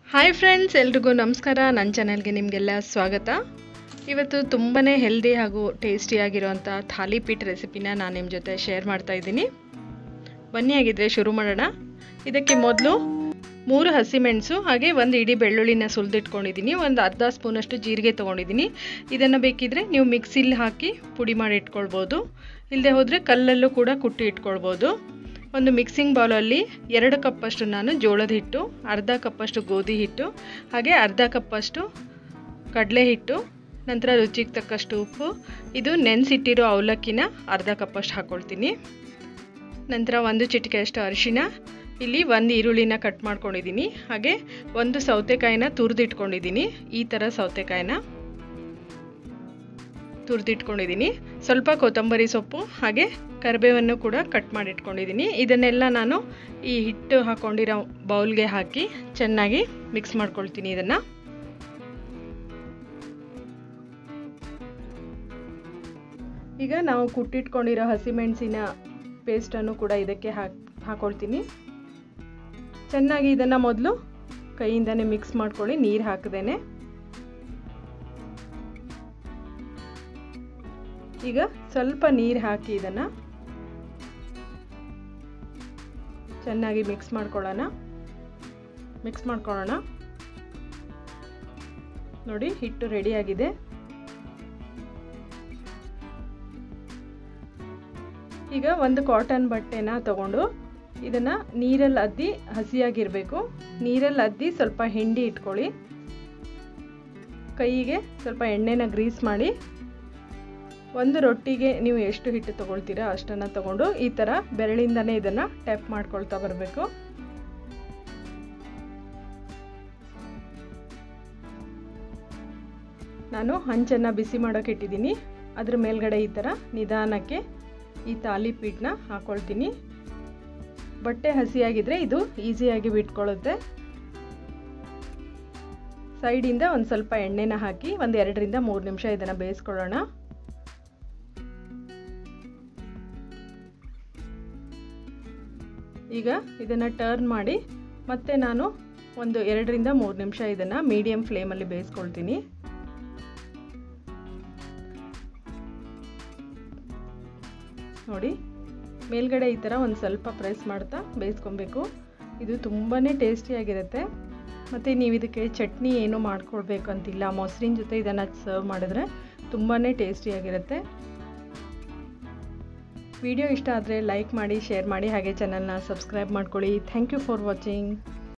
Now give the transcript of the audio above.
hi friends ಎಲ್ರಿಗೂ ನಮಸ್ಕಾರ ನನ್ನ ಚಾನಲ್ಗೆ ನಿಮಗೆಲ್ಲ ಸ್ವಾಗತ ಇವತ್ತು ತುಂಬಾ ಹೆಲ್ದಿ ಹಾಗೂ ಟೇಸ್ಟಿಯಾಗಿರುವಂಥ ಥಾಲಿಪೀಟ್ ರೆಸಿಪಿನ ನಾನು ನಿಮ್ಮ ಜೊತೆ ಶೇರ್ ಮಾಡ್ತಾ ಇದ್ದೀನಿ ಬನ್ನಿ ಆಗಿದ್ರೆ ಶುರು ಮಾಡೋಣ ಇದಕ್ಕೆ ಮೊದಲು ಮೂರು ಹಸಿಮೆಣಸು ಹಾಗೆ ಒಂದು ಇಡೀ ಬೆಳ್ಳುಳ್ಳಿನ ಸುಲಿದಿಟ್ಕೊಂಡಿದ್ದೀನಿ ಒಂದು ಅರ್ಧ ಸ್ಪೂನಷ್ಟು ಜೀರಿಗೆ ತೊಗೊಂಡಿದ್ದೀನಿ ಇದನ್ನು ಬೇಕಿದ್ರೆ ನೀವು ಮಿಕ್ಸಿಲಿ ಹಾಕಿ ಪುಡಿ ಮಾಡಿ ಇಟ್ಕೊಳ್ಬೋದು ಇಲ್ಲದೆ ಹೋದರೆ ಕಲ್ಲಲ್ಲೂ ಕೂಡ ಕುಟ್ಟಿ ಇಟ್ಕೊಳ್ಬೋದು ಒಂದು ಮಿಕ್ಸಿಂಗ್ ಬೌಲಲ್ಲಿ ಎರಡು ಕಪ್ಪಷ್ಟು ನಾನು ಜೋಳದ ಹಿಟ್ಟು ಅರ್ಧ ಕಪ್ಪಷ್ಟು ಗೋಧಿ ಹಿಟ್ಟು ಹಾಗೆ ಅರ್ಧ ಕಪ್ಪಷ್ಟು ಕಡಲೆ ಹಿಟ್ಟು ನಂತರ ರುಚಿಗೆ ತಕ್ಕಷ್ಟು ಉಪ್ಪು ಇದು ನೆನೆಸಿಟ್ಟಿರೋ ಅವಲಕ್ಕಿನ ಅರ್ಧ ಕಪ್ಪಷ್ಟು ಹಾಕ್ಕೊಳ್ತೀನಿ ನಂತರ ಒಂದು ಚಿಟಿಕೆಯಷ್ಟು ಅರಿಶಿನ ಇಲ್ಲಿ ಒಂದು ಈರುಳ್ಳಿನ ಕಟ್ ಮಾಡ್ಕೊಂಡಿದ್ದೀನಿ ಹಾಗೆ ಒಂದು ಸೌತೆಕಾಯಿನ ತುರಿದಿಟ್ಕೊಂಡಿದ್ದೀನಿ ಈ ಥರ ಸೌತೆಕಾಯಿನ ತುರಿದಿಟ್ಕೊಂಡಿದ್ದೀನಿ ಸ್ವಲ್ಪ ಕೊತ್ತಂಬರಿ ಸೊಪ್ಪು ಹಾಗೆ ಕರಿಬೇವನ್ನು ಕೂಡ ಕಟ್ ಮಾಡಿ ಇಟ್ಕೊಂಡಿದ್ದೀನಿ ಇದನ್ನೆಲ್ಲ ನಾನು ಈ ಹಿಟ್ಟು ಹಾಕ್ಕೊಂಡಿರೋ ಬೌಲ್ಗೆ ಹಾಕಿ ಚೆನ್ನಾಗಿ ಮಿಕ್ಸ್ ಮಾಡ್ಕೊಳ್ತೀನಿ ಇದನ್ನು ಈಗ ನಾವು ಕುಟ್ಟಿಟ್ಕೊಂಡಿರೋ ಹಸಿಮೆಣಸಿನ ಪೇಸ್ಟನ್ನು ಕೂಡ ಇದಕ್ಕೆ ಹಾಕಿ ಹಾಕ್ಕೊಳ್ತೀನಿ ಚೆನ್ನಾಗಿ ಇದನ್ನು ಮೊದಲು ಕೈಯಿಂದನೇ ಮಿಕ್ಸ್ ಮಾಡ್ಕೊಳ್ಳಿ ನೀರು ಹಾಕದೇನೆ ಈಗ ಸ್ವಲ್ಪ ನೀರು ಹಾಕಿ ಇದನ್ನು ಚೆನ್ನಾಗಿ ಮಿಕ್ಸ್ ಮಾಡ್ಕೊಳ್ಳೋಣ ಮಿಕ್ಸ್ ಮಾಡ್ಕೊಳ್ಳೋಣ ನೋಡಿ ಹಿಟ್ಟು ರೆಡಿಯಾಗಿದೆ ಈಗ ಒಂದು ಕಾಟನ್ ಬಟ್ಟೆನ ತಗೊಂಡು ಇದನ್ನು ನೀರಲ್ಲಿ ಅದ್ದಿ ಹಸಿಯಾಗಿರಬೇಕು ನೀರಲ್ಲಿ ಅದ್ದಿ ಸ್ವಲ್ಪ ಹಿಂಡಿ ಇಟ್ಕೊಳ್ಳಿ ಕೈಗೆ ಸ್ವಲ್ಪ ಎಣ್ಣೆನ ಗ್ರೀಸ್ ಮಾಡಿ ಒಂದು ರೊಟ್ಟಿಗೆ ನೀವು ಎಷ್ಟು ಹಿಟ್ಟು ತೊಗೊಳ್ತೀರಾ ಅಷ್ಟನ್ನು ತಗೊಂಡು ಈ ಥರ ಬೆರಳಿಂದನೇ ಇದನ್ನು ಟ್ಯಾಪ್ ಮಾಡ್ಕೊಳ್ತಾ ಬರಬೇಕು ನಾನು ಹಂಚನ್ನು ಬಿಸಿ ಮಾಡೋಕೆ ಇಟ್ಟಿದ್ದೀನಿ ಅದ್ರ ಮೇಲ್ಗಡೆ ಈ ಥರ ನಿಧಾನಕ್ಕೆ ಈ ತಾಲಿಪೀಟನ್ನ ಹಾಕ್ಕೊಳ್ತೀನಿ ಬಟ್ಟೆ ಹಸಿಯಾಗಿದ್ದರೆ ಇದು ಈಸಿಯಾಗಿ ಬಿಟ್ಕೊಳ್ಳುತ್ತೆ ಸೈಡಿಂದ ಒಂದು ಸ್ವಲ್ಪ ಎಣ್ಣೆನ ಹಾಕಿ ಒಂದು ಎರಡರಿಂದ ಮೂರು ನಿಮಿಷ ಇದನ್ನು ಬೇಯಿಸ್ಕೊಳ್ಳೋಣ ಈಗ ಇದನ್ನು ಟರ್ನ್ ಮಾಡಿ ಮತ್ತೆ ನಾನು ಒಂದು ಎರಡರಿಂದ ಮೂರು ನಿಮಿಷ ಇದನ್ನು ಮೀಡಿಯಮ್ ಫ್ಲೇಮಲ್ಲಿ ಬೇಯಿಸ್ಕೊಳ್ತೀನಿ ನೋಡಿ ಮೇಲ್ಗಡೆ ಈ ಥರ ಒಂದು ಸ್ವಲ್ಪ ಪ್ರೆಸ್ ಮಾಡ್ತಾ ಬೇಯಿಸ್ಕೊಬೇಕು ಇದು ತುಂಬಾ ಟೇಸ್ಟಿಯಾಗಿರುತ್ತೆ ಮತ್ತು ನೀವು ಇದಕ್ಕೆ ಚಟ್ನಿ ಏನೂ ಮಾಡ್ಕೊಳ್ಬೇಕು ಅಂತಿಲ್ಲ ಮೊಸರಿನ ಜೊತೆ ಇದನ್ನು ಸರ್ವ್ ಮಾಡಿದ್ರೆ ತುಂಬಾ ಟೇಸ್ಟಿಯಾಗಿರುತ್ತೆ ವಿಡಿಯೋ ಇಷ್ಟ ಆದರೆ ಲೈಕ್ ಮಾಡಿ ಶೇರ್ ಮಾಡಿ ಹಾಗೆ ಚಾನಲ್ನ ಸಬ್ಸ್ಕ್ರೈಬ್ ಮಾಡ್ಕೊಳ್ಳಿ ಥ್ಯಾಂಕ್ ಯು ಫಾರ್ ವಾಚಿಂಗ್